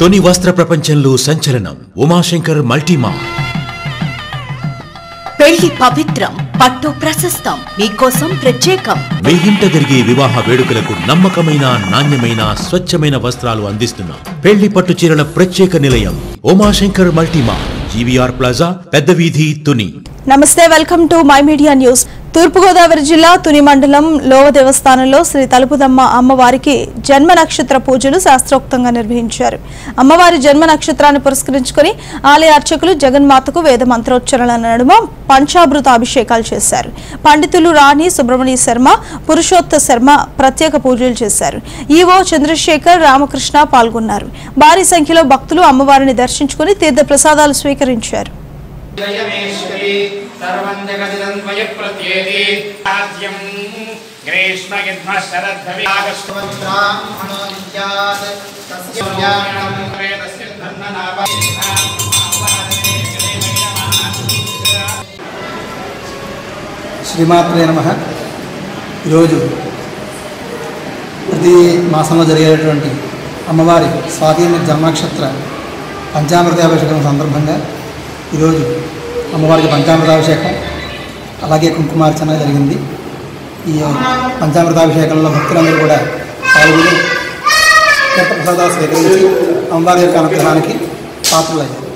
తొని వస్త్ర ప్రపంచంలో సంచలనం ఉమాశంకర్ మల్టీమా పెళ్లి పవిత్రం పట్టు ప్రశస్తం మీకోసం ప్రత్యేకం మీ ఇంట జరిగే వివాహ వేడుకలకు నమ్మకమైన నాణ్యమైన స్వచ్ఛమైన వస్త్రాలు అందిస్తున్నాం పెళ్లి పట్టు చీరల ప్రత్యేక నిలయం ఉమాశంకర్ మల్టీమా జీవీఆర్ ప్లాజా పెద్ద వీధి Tuni namaste welcome to my media news Turpu Godavari జిల్లా తుని మండలం లోవ దేవస్థానంలో శ్రీ తలుపుదమ్మ అమ్మవారికి జన్మ నక్షత్ర పూజలు శాస్త్రోక్తంగా నిర్వహించారు అమ్మవారి జన్మ నక్షత్రాన్ని పురస్కరించుకొని ఆలయ అర్చకులు జగన్మాతకు వేద మంత్రోచ్చరణల నడుమ పంచామృత అభిషేకాలు చేశారు పండితులు రాణి సుబ్రహ్మణ్య శర్మ పురుషోత్త శర్మ ప్రత్యేక పూజలు చేశారు ఈవో చంద్రశేఖర్ రామకృష్ణ పాల్గొన్నారు భారీ సంఖ్యలో భక్తులు అమ్మవారిని దర్శించుకుని తీర్థ ప్రసాదాలు స్వీకరించారు జయమేశ్వరి సర్వం జగదిదం వయ ప్రత్యేది ఆద్యం గ్రీష్మ యుద్ధ శరద్ధవి ఆగస్టు బ్రాహ్మణో విద్యాత్ తస్య జ్ఞానం వేదస్య ధన్ననాభ శ్రీమాత్రే నమ ఈరోజు ప్రతి మాసంలో జరిగేటటువంటి అమ్మవారి స్వాధీన జన్మనక్షత్ర పంచామృతాభిషేకం సందర్భంగా ఈరోజు అమ్మవారికి పంచామృతాభిషేకం అలాగే కుంకుమార్చన జరిగింది ఈ పంచామృతాభిషేకంలో భక్తులందరూ కూడా పాల్గొని తీర్థ ప్రసాదాలు స్వీకరించి అమ్మవారి యొక్క అనుగ్రహానికి పాత్రలయ్యారు